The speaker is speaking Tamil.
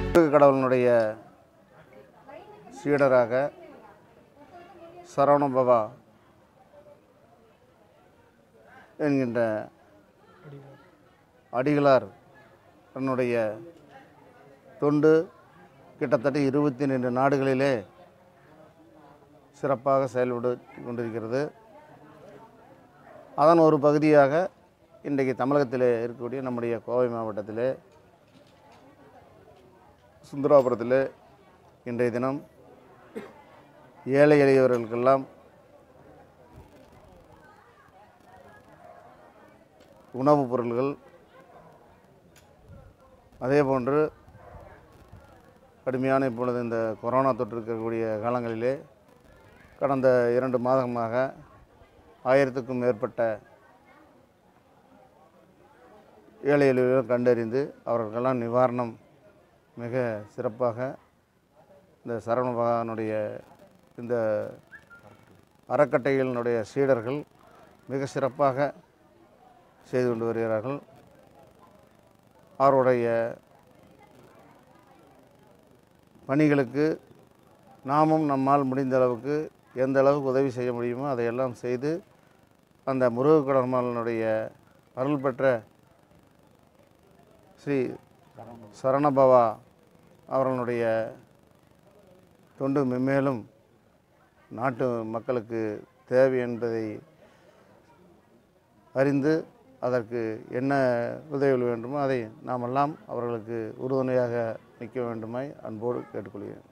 கடவுளினுடைய சீடராக சரவணபவா என்கின்ற அடிகளார் தன்னுடைய தொண்டு கிட்டத்தட்ட இருபத்தி ரெண்டு நாடுகளிலே சிறப்பாக செயல்பட்டு கொண்டிருக்கிறது அதன் ஒரு பகுதியாக இன்றைக்கு தமிழகத்திலே இருக்கக்கூடிய நம்முடைய கோவை மாவட்டத்திலே சுந்தராபுரத்திலே இன்றைய தினம் ஏழை எளியவர்களுக்கெல்லாம் உணவுப் பொருள்கள் அதே போன்று கடுமையான இப்பொழுது இந்த கொரோனா தொற்று இருக்கக்கூடிய காலங்களிலே கடந்த இரண்டு மாதமாக ஆயிரத்துக்கும் மேற்பட்ட ஏழை எளியவர்கள் கண்டறிந்து அவர்களுக்கெல்லாம் நிவாரணம் மிக சிறப்பாக இந்த சரவணபகவானுடைய இந்த அறக்கட்டைகளினுடைய சீடர்கள் மிக சிறப்பாக செய்து கொண்டு வருகிறார்கள் அவருடைய பணிகளுக்கு நாமும் நம்மால் முடிந்த அளவுக்கு எந்த அளவுக்கு உதவி செய்ய முடியுமோ அதையெல்லாம் செய்து அந்த முருகக்கடமாளனுடைய அருள் பெற்ற ஸ்ரீ சரணபவா அவர்களுடைய தொண்டு மென்மேலும் நாட்டு மக்களுக்கு தேவை என்பதை அறிந்து அதற்கு என்ன உதவிகள் வேண்டுமோ அதை நாமெல்லாம் அவர்களுக்கு உறுதுணையாக நிற்க வேண்டுமாய் அன்போடு கேட்டுக்கொள்கிறேன்